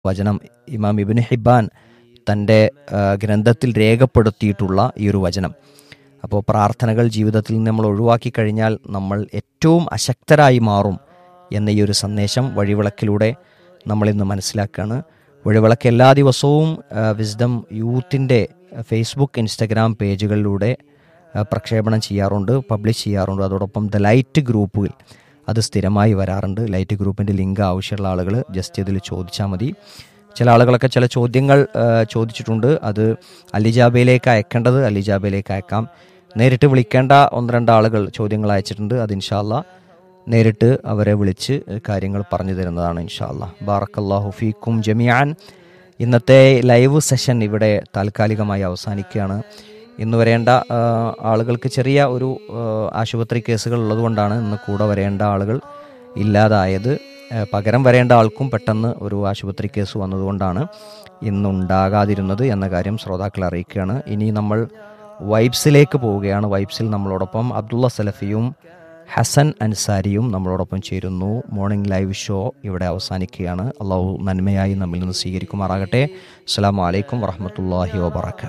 വചനം ഇമാം ഇബിന് ഹിബാൻ തൻ്റെ ഗ്രന്ഥത്തിൽ രേഖപ്പെടുത്തിയിട്ടുള്ള ഈ ഒരു വചനം അപ്പോൾ പ്രാർത്ഥനകൾ ജീവിതത്തിൽ നിന്ന് നമ്മൾ ഒഴിവാക്കി കഴിഞ്ഞാൽ നമ്മൾ ഏറ്റവും അശക്തരായി മാറും എന്ന ഈ ഒരു സന്ദേശം വഴിവിളക്കിലൂടെ നമ്മളിന്ന് മനസ്സിലാക്കുകയാണ് വഴിവിളക്ക് എല്ലാ ദിവസവും വിസ്ഡം യൂത്തിൻ്റെ ഫേസ്ബുക്ക് ഇൻസ്റ്റഗ്രാം പേജുകളിലൂടെ ആ, പ്രക്ഷേപണം ചെയ്യാറുണ്ട് പബ്ലിഷ് ചെയ്യാറുണ്ട് അതോടൊപ്പം ദ ലൈറ്റ് ഗ്രൂപ്പിൽ അത് സ്ഥിരമായി വരാറുണ്ട് ലൈറ്റ് ഗ്രൂപ്പിൻ്റെ ലിങ്ക് ആവശ്യമുള്ള ആളുകൾ ജസ്റ്റ് ഇതിൽ ചോദിച്ചാൽ മതി ചില ആളുകളൊക്കെ ചില ചോദ്യങ്ങൾ ആ, ചോദിച്ചിട്ടുണ്ട് അത് അലിജാബയിലേക്ക് അയക്കേണ്ടത് അലിജാബയിലേക്ക് അയക്കാം നേരിട്ട് വിളിക്കേണ്ട ഒന്ന് രണ്ട് ആളുകൾ ചോദ്യങ്ങൾ അയച്ചിട്ടുണ്ട് അത് ഇൻഷാല്ല നേരിട്ട് അവരെ വിളിച്ച് കാര്യങ്ങൾ പറഞ്ഞു തരുന്നതാണ് ഇൻഷാല്ല ബാറക്കല്ലാഹു ഫീക്കും ജമിയാൻ ഇന്നത്തെ ലൈവ് സെഷൻ ഇവിടെ താൽക്കാലികമായി അവസാനിക്കുകയാണ് ഇന്ന് വരേണ്ട ആ, ആളുകൾക്ക് ചെറിയ ഒരു ആ, ആശുപത്രി കേസുകൾ ഉള്ളതുകൊണ്ടാണ് ഇന്ന് കൂടെ വരേണ്ട ആളുകൾ ഇല്ലാതായത് ആ, പകരം വരേണ്ട ആൾക്കും പെട്ടെന്ന് ഒരു ആശുപത്രി കേസ് വന്നതുകൊണ്ടാണ് ഇന്നുണ്ടാകാതിരുന്നത് എന്ന കാര്യം ശ്രോതാക്കളെ അറിയിക്കുകയാണ് ഇനി നമ്മൾ വൈബ്സിലേക്ക് പോവുകയാണ് വൈബ്സിൽ നമ്മളോടൊപ്പം അബ്ദുള്ള സലഫിയും ഹസൻ അൻസാരിയും നമ്മളോടൊപ്പം ചേരുന്നു മോർണിംഗ് ലൈവ് ഷോ ഇവിടെ അവസാനിക്കുകയാണ് അള്ളാഹു നന്മയായി നമ്മിൽ നിന്ന് സ്വീകരിക്കുമാറാകട്ടെ അസ്സാം വലൈക്കും വറഹമത്തല്ലാഹി വാബർക്കാത്തു